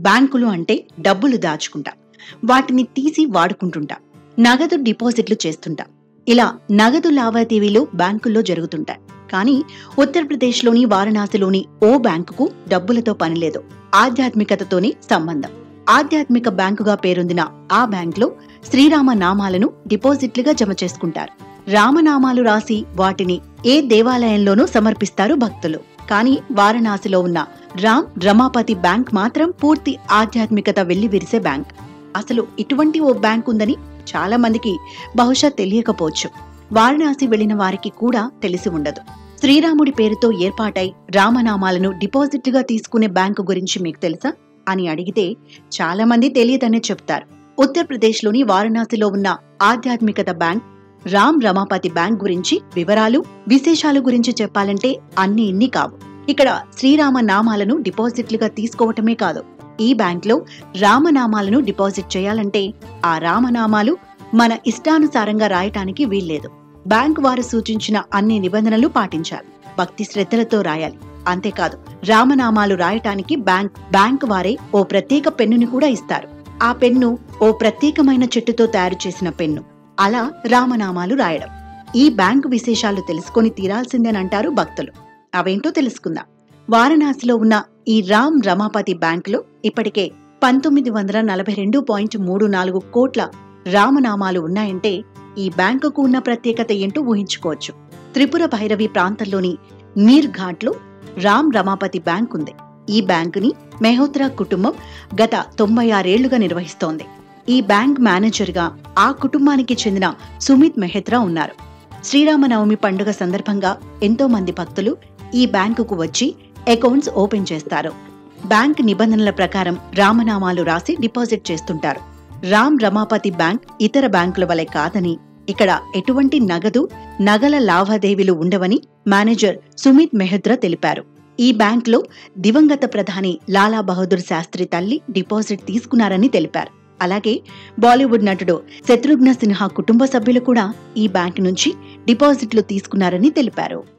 బ్యాంకులు అంటే డబ్బులు దాచుకుంటాం వాటిని తీసి వాడుకుంటుంటాం నగదు డిపాజిట్లు చేస్తుంటాం ఇలా నగదు లావాదేవీలు బ్యాంకుల్లో జరుగుతుంటాయి కానీ ఉత్తరప్రదేశ్లోని వారణాసిలోని ఓ బ్యాంకుకు డబ్బులతో పనిలేదు ఆధ్యాత్మికతతోనే సంబంధం ఆధ్యాత్మిక బ్యాంకుగా పేరొందిన ఆ బ్యాంకులో శ్రీరామ నామాలను డిపాజిట్లుగా జమ చేసుకుంటారు రామనామాలు రాసి వాటిని ఏ దేవాలయంలోనూ సమర్పిస్తారు భక్తులు కానీ వారణాసిలో ఉన్న రామ్ రమాపతి బ్యాంక్ మాత్రం పూర్తి ఆధ్యాత్మికత వెళ్లి విరిసే బ్యాంక్ అసలు ఇటువంటి ఓ బ్యాంక్ ఉందని చాలా మందికి బహుశా తెలియకపోవచ్చు వారణాసి వెళ్లిన వారికి కూడా తెలిసి ఉండదు శ్రీరాముడి పేరుతో ఏర్పాటై రామనామాలను డిపాజిట్లుగా తీసుకునే బ్యాంకు గురించి మీకు తెలుసా అని అడిగితే చాలా మంది తెలియదనే చెప్తారు ఉత్తరప్రదేశ్లోని వారణాసిలో ఉన్న ఆధ్యాత్మికత బ్యాంక్ రామ్ రమాపతి బ్యాంక్ గురించి వివరాలు విశేషాలు గురించి చెప్పాలంటే అన్ని ఇన్ని కావు ఇక్కడ శ్రీరామ నామాలను డిపాజిట్లుగా తీసుకోవటమే కాదు ఈ బ్యాంక్లో రామనామాలను డిపాజిట్ చేయాలంటే ఆ రామనామాలు మన ఇష్టానుసారంగా రాయటానికి వీల్లేదు బ్యాంక్ వారు సూచించిన అన్ని నిబంధనలు పాటించాలి భక్తి శ్రద్ధలతో రాయాలి అంతేకాదు రామనామాలు రాయటానికి బ్యాంక్ బ్యాంక్ వారే ఓ ప్రత్యేక పెన్నుని కూడా ఇస్తారు ఆ పెన్ను ఓ ప్రత్యేకమైన చెట్టుతో తయారు చేసిన పెన్ను అలా రామనామాలు రాయడం ఈ బ్యాంకు విశేషాలు తెలుసుకొని తీరాల్సిందేనంటారు భక్తులు అవేంటో తెలుసుకుందాం వారణాసిలో ఉన్న ఈ రామ్ రమాపతి బ్యాంకులో ఇప్పటికే పంతొమ్మిది వందల నలభై రెండు పాయింట్ మూడు నాలుగు కోట్ల రామనామాలు ఉన్నాయంటే ఈ బ్యాంకుకు ఉన్న ప్రత్యేకత ఏంటో ఊహించుకోవచ్చు త్రిపుర భైరవి ప్రాంతంలోని మీర్ ఘాట్లో రామ్ రమాపతి బ్యాంక్ ఉంది ఈ బ్యాంకుని మెహోత్రా కుటుంబం గత తొంభై ఆరేళ్లుగా నిర్వహిస్తోంది ఈ బ్యాంక్ మేనేజర్గా ఆ కుటుంబానికి చెందిన సుమిత్ మెహత్రా ఉన్నారు శ్రీరామనవమి పండుగ సందర్భంగా ఎంతో మంది భక్తులు ఈ బ్యాంకుకు వచ్చి అకౌంట్స్ ఓపెన్ చేస్తారు బ్యాంక్ నిబంధనల ప్రకారం రామనామాలు రాసి డిపాజిట్ చేస్తుంటారు రామ్ రమాపతి బ్యాంక్ ఇతర బ్యాంకుల వలె కాదని ఇక్కడ ఎటువంటి నగదు నగల లావాదేవీలు ఉండవని మేనేజర్ సుమిత్ మెహద్రా తెలిపారు ఈ బ్యాంక్లో దివంగత ప్రధాని లాలా బహదూర్ శాస్త్రి తల్లి డిపాజిట్ తీసుకున్నారని తెలిపారు అలాగే బాలీవుడ్ నటుడు శత్రుఘ్న సిన్హా కుటుంబ సభ్యులు కూడా ఈ బ్యాంక్ నుంచి డిపాజిట్లు తీసుకున్నారని తెలిపారు